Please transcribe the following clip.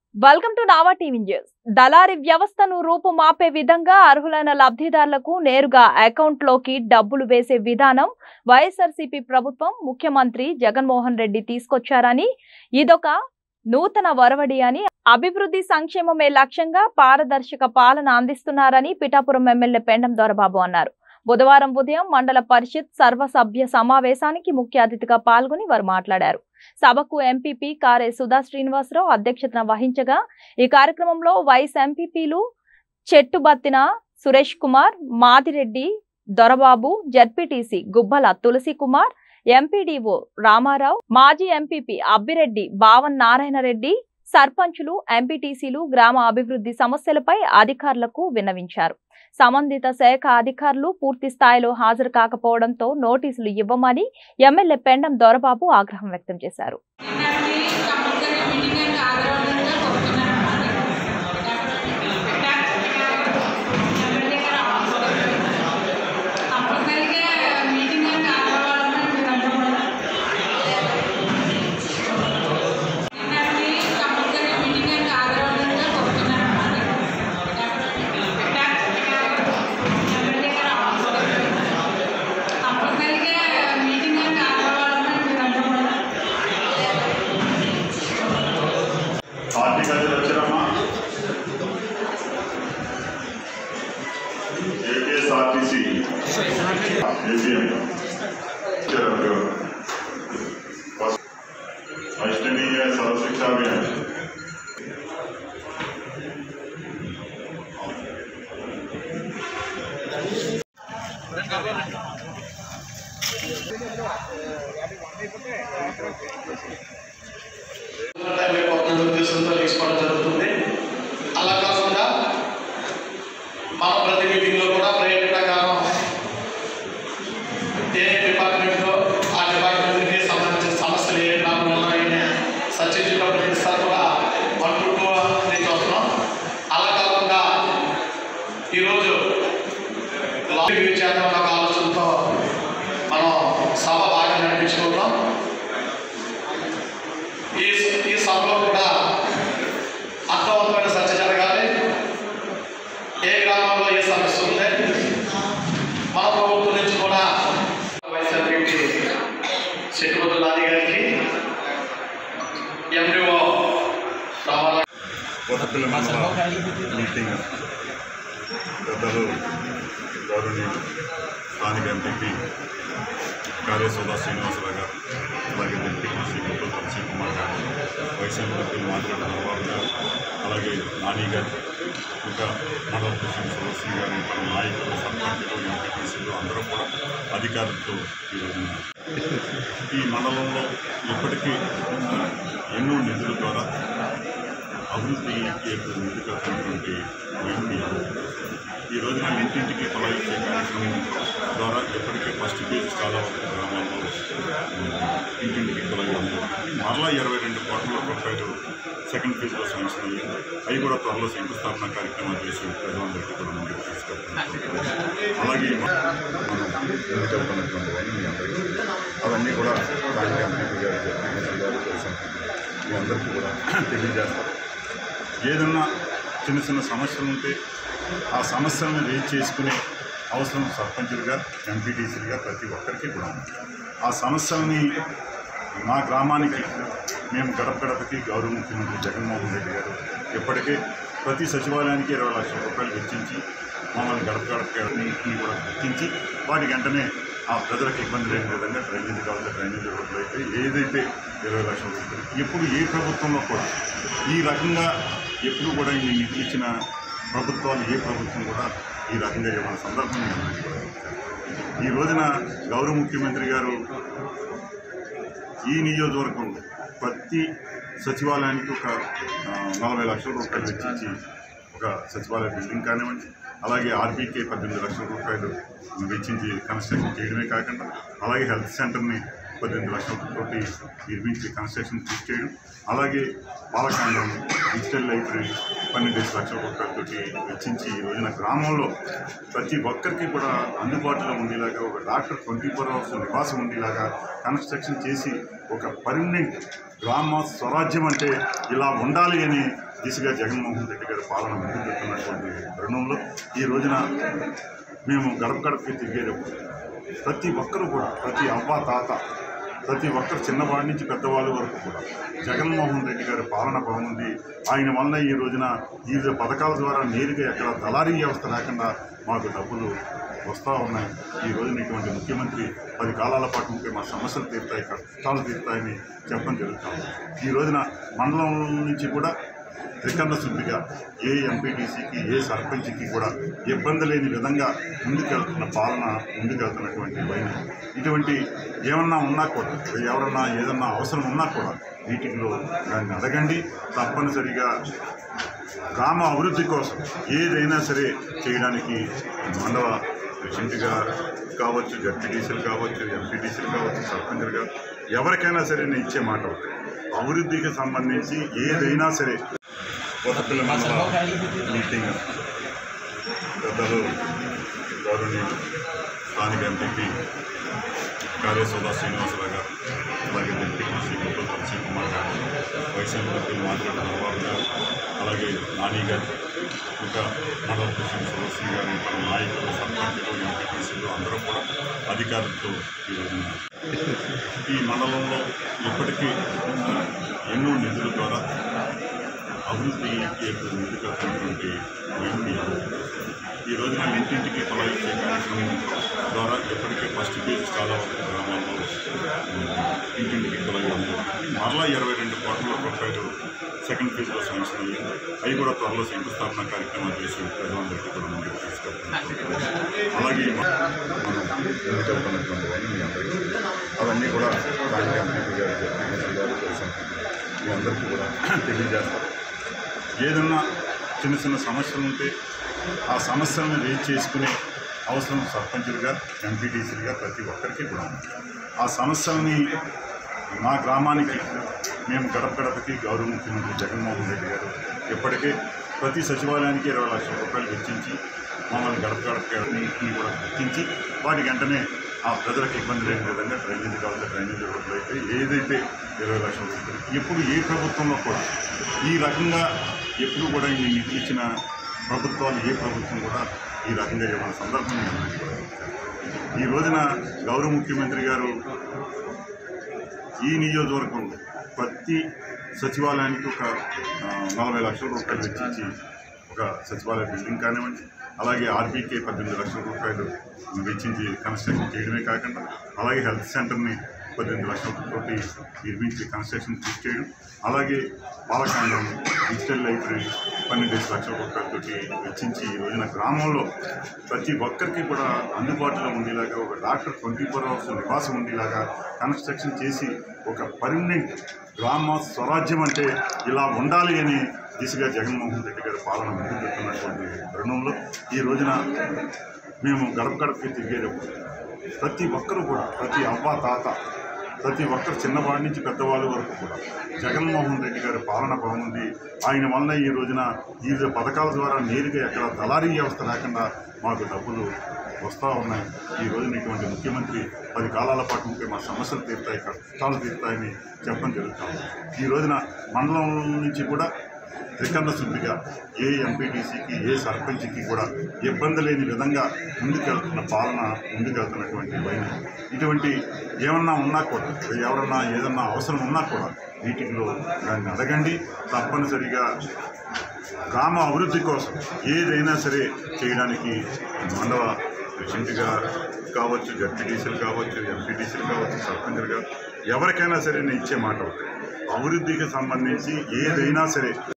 Welcome to Nava TV news దళారీ వ్యవస్థను రూపుమాపే విధంగా అర్హులైన లబ్ధిదారులకు నేరుగా అకౌంట్ లోకి డబ్బులు వేసే విధానం వైఎస్ఆర్సీపీ ప్రభుత్వం ముఖ్యమంత్రి జగన్మోహన్ రెడ్డి తీసుకొచ్చారని ఇదొక నూతన వరవడి అని అభివృద్ధి సంక్షేమమే లక్ష్యంగా పారదర్శక పాలన అందిస్తున్నారని పిఠాపురం ఎమ్మెల్యే పెండం దొరబాబు అన్నారు బుధవారం ఉదయం మండల పరిషత్ సర్వసభ్య సమావేశానికి ముఖ్య అతిథిగా పాల్గొని వారు మాట్లాడారు సభకు ఎంపీపీ కారే సుధా శ్రీనివాసరావు అధ్యక్షతన వహించగా ఈ కార్యక్రమంలో వైస్ ఎంపీపీలు చెట్టుబత్తిన సురేష్ కుమార్ మాదిరెడ్డి దొరబాబు జడ్పీటీసీ గుబ్బల తులసి కుమార్ ఎంపీడీఓ రామారావు మాజీ ఎంపీపీ అబ్బిరెడ్డి బావన్ నారాయణ రెడ్డి సర్పంచులు ఎంపీటీసీలు గ్రామ అభివృద్ధి సమస్యలపై అధికారులకు విన్నవించారు సంబంధిత శాఖ అధికారులు పూర్తి స్థాయిలో హాజరు కాకపోవడంతో నోటీసులు ఇవ్వమని ఎమ్మెల్యే పెండం దొరబాబు ఆగ్రహం వ్యక్తం చేశారు నిన్నటి కంపల్సరీ మీటింగ్ అండ్ ఆదరవడంగా కోరుతున్నాను కంపల్సరీగా మీటింగ్ అండ్ ఆదరవాలని మీరందరూ కూడా నిన్నటి కంపల్సరీ మీటింగ్ అండ్ ఆదరవడంగా కోరుతున్నాను కంపల్సరీగా మీటింగ్ అండ్ ఆదరవాలని మీరందరూ కూడా పార్టీ గదిలో వచ్చారమ్మా ఏపీఎస్ఆర్టీసీ ఏపీఎం వచ్చారు వైష్ణవీయ సర్వశిక్ష అభియాన్ రేపు ఒక ఉద్దేశంతో తీసుకోవడం జరుగుతుంది అలా కాకుండా మన ప్రతి మీటింగ్లో కూడా ప్రేయర్ ప్రకారం ఏ డిపార్ట్మెంట్లో ఆ డిపార్ట్మెంట్కి సంబంధించిన సమస్యలు ఏ గ్రామంలో ఉన్నాయని చర్చించేటప్పుడు ప్రతిసారి కూడా అనుకుంటూ నేను వస్తున్నాం అలా కాకుండా ఈరోజు లాంగ్ రివ్యూ చేద్దాం ఒక ఆలోచనతో మనం సభ బాగా నడిపించుకుంటాం ఈ ఈ సభలో కూడా అర్థవంతమైన చర్చ జరగాలి ఏ గ్రామంలో ఏ సమస్య ఉంది మన ప్రభుత్వం నుంచి కూడా వైఎస్ఆర్పీకి శెట్టిపతుల నాని గారికి ఎండిఓ రామారావు కొత్తపిల్ల మండల మీటింగ్ పెద్దలు గౌరవనీయులు స్థానిక ఎంపీపీ కార్యసోదా శ్రీనివాసరావు గారు అలాగే డిప్యూటీ గుప్పల తులసి కుమార్ గారు వైస్ ఎంపీ మాదిరెడ్డి నరబాబు గారు అలాగే నాని గారు ఇంకా మండల ప్రెసిడెంట్ సుదర్శన్ గారు ఇంకా నాయకులు సర్పంచులు ఎంపీటీసీలు అందరూ కూడా అధికారులతో ఈరోజు ఈ మండలంలో ఇప్పటికీ ఎన్నో నిధుల ద్వారా అభివృద్ధి ఎదుర్కొన్నటువంటి వ్యక్తి ఈ రోజున ఇంటింటికి కుళాయి ఇచ్చే కార్యక్రమం ద్వారా ఇప్పటికే ఫస్ట్ ఫేజ్ చాలా వరకు గ్రామాల్లో ఇంటింటికి కుళాయి ఉంది మరలా ఇరవై రెండు కోట్ల రూపాయలు సెకండ్ ఫేజ్లో శాంక్షన్ అయ్యింది అవి కూడా త్వరలో శంకుస్థాపన కార్యక్రమాలు చేసి ప్రజలందరికీ కూడా ముందుకు తీసుకెళ్తున్నాం అలాగే మనం ఎన్నికలున్నటువంటి వాళ్ళు మీ అందరికీ అవన్నీ కూడా స్థానిక ఎంపీ గారు జడ్పీ గారు తెలుసు మీ అందరికీ కూడా తెలియజేస్తారు ఏదన్నా చిన్న చిన్న సమస్యలు ఉంటే ఆ సమస్యలను రేజ్ చేసుకునే అవసరం సర్పంచులుగా ఎంపీటీసీలుగా ప్రతి ఒక్కరికి కూడా ఉంది ఆ సమస్యల్ని మా గ్రామానికి మేము గడప గడపకి గౌరవ ముఖ్యమంత్రి జగన్మోహన్ రెడ్డి గారు ఇప్పటికే ప్రతి సచివాలయానికి ఇరవై లక్షల రూపాయలు వెచ్చించి మమ్మల్ని గడప గడపకి కూడా గుర్తించి వాటికి వెంటనే ఆ ప్రజలకు ఇబ్బంది లేని విధంగా డ్రైనేజీ కావాలి డ్రైనేజీ రోడ్లు అయితే ఏదైతే ఇరవై లక్షల రూపాయలు ఎప్పుడు ఏ ప్రభుత్వంలో కూడా ఈ రకంగా ఎప్పుడు కూడా ఈ నిధులు ఇచ్చిన ప్రభుత్వాలు ఏ ప్రభుత్వం కూడా ఈ రకంగా ఇవ్వని సందర్భం మీ అందరికీ కూడా తెలియజేస్తున్నాను. ఈ రోజున గౌరవ ముఖ్యమంత్రి గారు ఈ నియోజకవర్గం ప్రతి సచివాలయానికి ఒక ఆ, నలభై లక్షల రూపాయలు వెచ్చించి ఒక సచివాలయ బిల్డింగ్ కానివ్వండి అలాగే ఆర్బీకే పద్దెనిమిది లక్షల రూపాయలు వెచ్చించి కన్స్ట్రక్షన్ చేయడమే కాకుండా అలాగే హెల్త్ సెంటర్ని పద్దెనిమిది లక్షలతోటి నిర్మించి కన్స్ట్రక్షన్ పూర్తి చేయడం అలాగే బాలకాండం డిజిటల్ లైబ్రరీ పన్నెండు లక్షల రూపాయలతోటి వెచ్చించి ఈ రోజున గ్రామంలో ప్రతి ఒక్కరికి కూడా అందుబాటులో ఉండేలాగా ఒక డాక్టర్ ట్వంటీ ఫోర్ అవర్స్ నివాసం ఉండేలాగా కన్స్ట్రక్షన్ చేసి ఒక పర్మనెంట్ గ్రామ స్వరాజ్యం అంటే ఇలా ఉండాలి అని దిశగా జగన్మోహన్ రెడ్డి గారి పాలన ముందుకెళ్తున్నటువంటి తరుణంలో ఈ రోజున మేము గడప గడపకి తిరిగేటప్పుడు ప్రతి ఒక్కరూ కూడా ప్రతి అవ్వ తాత ప్రతి ఒక్కరు చిన్నవాడి నుంచి పెద్దవాళ్ళ వరకు కూడా జగన్మోహన్ రెడ్డి గారి పాలన బాగుంది ఆయన వల్ల ఈ రోజున వివిధ పథకాల ద్వారా నేరుగా ఎక్కడ దళారీ వ్యవస్థ లేకుండా మాకు డబ్బులు వస్తూ ఉన్నాయి ఈ రోజున ఇటువంటి ముఖ్యమంత్రి పది కాలాల పాటు ఉంటే మా సమస్యలు తీరుతాయి కష్టాలు తీరుతాయని చెప్పడం జరుగుతుంది ఈ రోజున మండలం నుంచి కూడా త్రికరణ శుద్ధిగా ఏ ఎంపీటీసీకి ఏ సర్పంచ్కి కూడా ఇబ్బంది లేని విధంగా ముందుకెళ్తున్న పాలన ముందుకెళ్తున్నటువంటి వైన ఇటువంటి ఏమన్నా ఉన్నా కూడా ఎవరన్నా ఏదన్నా అవసరం ఉన్నా కూడా వీటిలో దాన్ని అడగండి తప్పనిసరిగా గ్రామ అభివృద్ధి కోసం ఏదైనా సరే చేయడానికి మండల ప్రెసిడెంట్గా కావచ్చు జడ్పీటీసీలు కావచ్చు ఎంపీటీసీలు కావచ్చు సర్పంచ్లు కావచ్చు ఎవరికైనా సరే నేను ఇచ్చే మాట ఒకటే అభివృద్ధికి సంబంధించి ఏదైనా సరే కొత్తపల్లి మండల మీటింగ్ పెద్దలు గౌరవనీయులు స్థానిక ఎంపీపీ కార్యసోదా శ్రీనివాసరావు గారు అలాగే డిప్యూటీ గోపాల్ తులసి కుమార్ గారు వైసీపీ ఎంపీలు మాట్లాడిన బాబు గారు అలాగే నాని గారు ఇంకా మండల ప్రెసిడెంట్ సుదర్శన్ గారు ఇంకా నాయకులు సర్పంచులు ఎంపీటీసీలు అందరూ కూడా అధికారులతో ఈరోజు ఈ మండలంలో ఇప్పటికీ ఎన్నో నిధుల ద్వారా అభివృద్ధి ముందుకెళ్తున్నటువంటి వైపు ఈ రోజున ఇంటింటికి కుళాయి ఇచ్చే కార్యక్రమం ద్వారా ఇప్పటికే ఫస్ట్ ఫేజ్ చాలా వరకు గ్రామాల్లో ఇంటింటికి కుళాయి ఉంది మరలా ఇరవై రెండు కోట్ల రూపాయలు సెకండ్ ఫేజ్లో శాంక్షన్ అయ్యింది అవి కూడా త్వరలో శంకుస్థాపన కార్యక్రమాలు చేసి ప్రజలందరికీ కూడా ముందుకు తీసుకెళ్తున్నాం అలాగే మనం ముందుకెళ్తున్నటువంటి వైపు మీ అందరికీ అవన్నీ కూడా స్థానిక ఎంపీ గారు జడ్పీ గారు తెలుసు మీ అందరికీ కూడా తెలియజేస్తారు ఏదన్నా చిన్న చిన్న సమస్యలు ఉంటే ఆ సమస్యలను రేజ్ చేసుకునే అవసరం సర్పంచులుగా ఎంపీటీసీలుగా ప్రతి ఒక్కరికి కూడా ఉంది ఆ సమస్యల్ని మా గ్రామానికి మేము గడప గడపకి గౌరవ ముఖ్యమంత్రి జగన్మోహన్ రెడ్డి గారు ఇప్పటికే ప్రతి సచివాలయానికి ఇరవై లక్షల రూపాయలు వెచ్చించి మమ్మల్ని గడప గడపని కూడా గుర్తించి వాటి వెంటనే ఆ ప్రజలకు ఇబ్బంది లేని విధంగా డ్రైనేజ్ కావాలి డ్రైనేజ్ రోడ్లు అయితే ఏదైతే ఇరవై లక్షల రూపాయలు ఎప్పుడు ఏ ప్రభుత్వంలో కూడా ఈ రకంగా ఎప్పుడు కూడా ఈ నిధులు ఇచ్చిన ప్రభుత్వాలు ఏ ప్రభుత్వం కూడా ఈ రకంగా ఇవ్వని సందర్భం మీ అందరికీ కూడా ఈ రోజున గౌరవ ముఖ్యమంత్రి గారు ఈ నియోజకవర్గంలో ప్రతి సచివాలయానికి ఒక ఆ, నలభై లక్షల రూపాయలు వెచ్చించి ఒక సచివాలయ బిల్డింగ్ కానివ్వండి అలాగే ఆర్బీకే పద్దెనిమిది లక్షల రూపాయలు వెచ్చించి కన్స్ట్రక్షన్ చేయడమే కాకుండా అలాగే హెల్త్ సెంటర్ని పద్దెనిమిది లక్షలతోటి నిర్మించి కన్స్ట్రక్షన్ పూర్తి చేయడం అలాగే బాలకాండం డిజిటల్ లైబ్రరీ పన్నెండు లక్షల రూపాయలతోటి వెచ్చించి ఈ రోజున గ్రామంలో ప్రతి ఒక్కరికి కూడా అందుబాటులో ఉండేలాగా ఒక డాక్టర్ ట్వంటీ ఫోర్ అవర్స్ నివాసం ఉండేలాగా కన్స్ట్రక్షన్ చేసి ఒక పర్మనెంట్ గ్రామ స్వరాజ్యం అంటే ఇలా ఉండాలి అని దిశగా జగన్మోహన్ రెడ్డి గారి పాలన ముందుకెళ్తున్నటువంటి తరుణంలో ఈ రోజున మేము గడప గడపకి తిరిగేటప్పుడు ప్రతి ఒక్కరూ కూడా ప్రతి అవ్వ తాత ప్రతి ఒక్కరు చిన్నవాడి నుంచి పెద్దవాళ్ళ వరకు కూడా జగన్మోహన్ రెడ్డి గారి పాలన బాగుంది ఆయన వల్ల ఈ రోజున వివిధ పథకాల ద్వారా నేరుగా ఎక్కడ దళారీ వ్యవస్థ లేకుండా మాకు డబ్బులు వస్తూ ఉన్నాయి ఈ రోజున ఇటువంటి ముఖ్యమంత్రి పది కాలాల పాటు ఉంటే మా సమస్యలు తీరుతాయి కష్టాలు తీరుతాయని చెప్పడం జరుగుతుంది ఈ రోజున మండలం నుంచి కూడా త్రికరణ శుద్ధిగా ఏ ఎంపీటీసీకి ఏ సర్పంచ్కి కూడా ఇబ్బంది లేని విధంగా ముందుకెళ్తున్న పాలన ముందుకెళ్తున్నటువంటి వైన ఇటువంటి ఏమన్నా ఉన్నా కూడా ఎవరన్నా ఏదన్నా అవసరం ఉన్నా కూడా వీటిలో దాన్ని అడగండి తప్పనిసరిగా గ్రామ అభివృద్ధి కోసం ఏదైనా సరే చేయడానికి మండల ప్రెసిడెంట్గా కావచ్చు జడ్పీటీసీలు కావచ్చు ఎంపీటీసీలు కావచ్చు సర్పంచ్లు కావచ్చు ఎవరికైనా సరే నేను ఇచ్చే మాట ఒకటే అభివృద్ధికి సంబంధించి ఏదైనా సరే